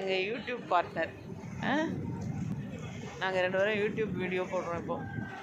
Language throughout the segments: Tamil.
எங்கள் யூடியூப் பார்ட்னர் ஆ நாங்கள் ரெண்டு பேரும் யூடியூப் வீடியோ போடுறோம் இப்போ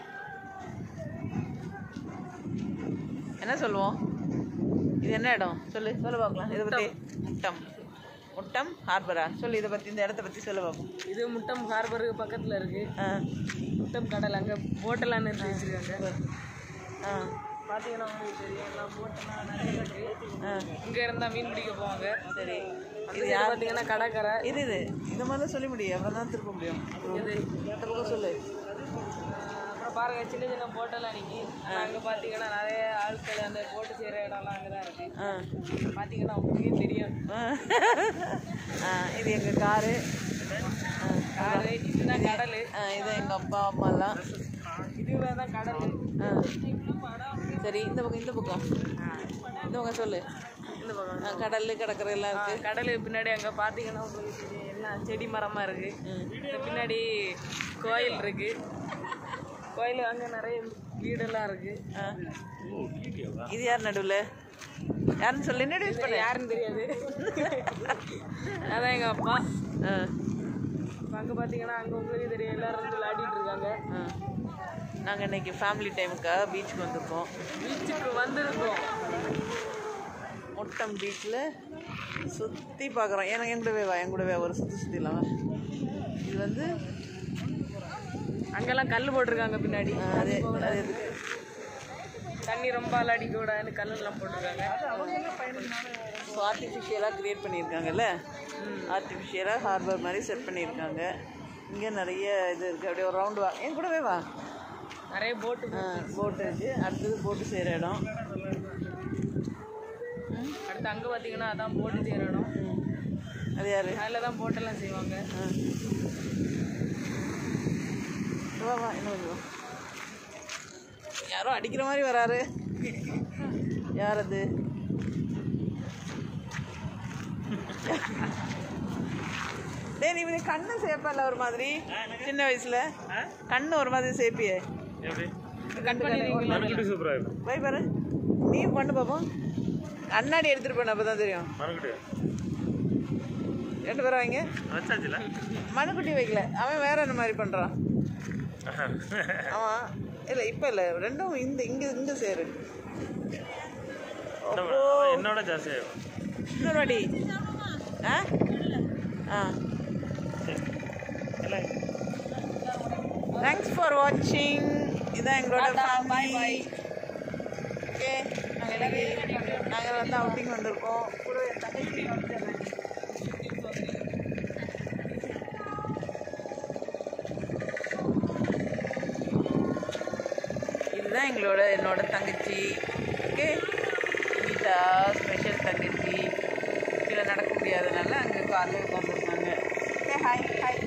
என்ன சொல்லுவோம் இது என்ன இடம் சொல்லு சொல்லு பார்க்கலாம் இதை பற்றி முட்டம் முட்டம் ஹார்பரா சொல்லு இதை பற்றி இந்த இடத்த பற்றி சொல்ல பார்ப்போம் இது முட்டம் ஹார்பருக்கு பக்கத்தில் இருக்கு ஆ முட்டம் கடல் அங்கே போட்டெல்லாம் நிறுத்தி வச்சிருக்காங்க ஆ பார்த்தீங்கன்னா உங்களுக்கு தெரியும் எல்லாம் போட்டெல்லாம் நிறைய இருக்கு ஆ இங்கே இருந்தால் மீன் பிடிக்க போவாங்க சரி இது பார்த்தீங்கன்னா கடற்கரை இது இது இந்த மாதிரி தான் சொல்ல முடியும் அப்புறம் தான் திருப்ப முடியும் இது இந்த பக்கம் சொல்லு அப்புறம் பாருங்க சின்ன சின்ன போட்டெல்லாம் நிற்கி அங்கே பார்த்தீங்கன்னா நிறைய ஆட்கள் அந்த போட்டு செய்கிற இடம்லாம் அங்கே தான் இருக்கு ஆ பார்த்தீங்கன்னா உங்களுக்கே தெரியும் ஆ. ஆ இது எங்கள் காரு காடு இதுதான் கடல் இது எங்கள் அப்பா அம்மாலாம் இதுவே தான் கடல் ஆ சரி இந்த பக்கம் இந்த பக்கம் இந்த பக்கம் சொல்லு இந்த பக்கம் ஆ, கடல் கடற்கரை எல்லாம் இருக்கு கடல் பின்னாடி அங்கே பார்த்தீங்கன்னா உங்களுக்கு தெரியும் எல்லாம் செடி மரமாக இருக்கு ம். இந்த பின்னாடி கோயில் இருக்கு கோயில் அங்கே நிறைய வீடெல்லாம் இருக்கு ஆ. இது யார் நடுவில் யாருன்னு சொல்லி இன்ட்ரடியூஸ் பண்ண யாருன்னு தெரியாது அதான் எங்கள் அப்பா ஆ அங்கே பார்த்தீங்கன்னா அங்கே உங்களுக்கு தெரியும் எல்லாரும் வந்து விளையாடிட்டு இருக்காங்க ஆ நாங்கள் இன்னைக்கு ஃபேமிலி டைமுக்காக பீச்சுக்கு வந்திருக்கோம் பீச்சுக்கு வந்திருக்கோம் முட்டம் பீச்சில் சுற்றி பார்க்குறோம் ஏன்னா என் கூடவே வா என் கூடவே ஒரு சுற்றி சுற்றிலாம் இது வந்து அங்கெல்லாம் கல் போட்டிருக்காங்க பின்னாடி ஆ, அது அது எதுக்கு தண்ணி ரொம்ப அலாடிக்க கூடாதுன்னு கல்லெல்லாம் போட்டிருக்காங்க ஸோ ஆர்டிஃபிஷியலாக க்ரியேட் பண்ணியிருக்காங்கல்ல ஆர்டிஃபிஷியலாக ஹார்பர் மாதிரி செட் பண்ணியிருக்காங்க இங்கே நிறைய இது இருக்குது அப்படியே ஒரு ரவுண்டு வா என் கூடவே வா நிறைய போட்டு போட்டு இருக்குது அடுத்தது போட்டு செய்கிற இடம் அடுத்து அங்கே பார்த்தீங்கன்னா அதான் போட்டு செய்கிற இடம் ம். அது யார் அதில் தான் போட்டெல்லாம் செய்வாங்க வா வா என்ன கொஞ்சம் வா. யாரோ அடிக்கிற மாதிரி வராரு யார் அது டேய் நீ இவனுக்கு கண்ணு சேப்பல்ல ஒரு மாதிரி சின்ன வயசுல கண்ணு ஒரு மாதிரி சேப்பியே கண் மறுபடி சூப்பராக இருக்கும் போய் பாரு நீ பண்ணு பாப்போம் கண்ணாடி எடுத்துட்டு போன அப்பதான் தெரியும் மறுபடி ரெண்டு பேரும் வைங்க வச்சாச்சுல மண்ணுக்குட்டி வைக்கல அவன் வேற என்ன மாதிரி பண்றான் அவன் இல்லை இப்போ இல்லை ரெண்டும் இந்த இங்கே இங்கே சேரு அப்போ என்னோட ஜாஸ்தியாகும் இன்னொரு வாட்டி ஆ ஆ தேங்க்ஸ் ஃபார் வாட்சிங் இதான் எங்களோட ஃபேமிலி ஓகே நாங்கள் இன்னைக்கு நாங்கள் வந்து அவுட்டிங் வந்திருக்கோம் கூட என் தங்கச்சி இதுதான் எங்களோட என்னோட தங்கச்சி ஓகே கீதா ஸ்பெஷல் தங்கச்சி கீழே நடக்க முடியாதனால அங்கே காரில் உட்காந்துருக்காங்க ஓகே ஹாய் ஹாய்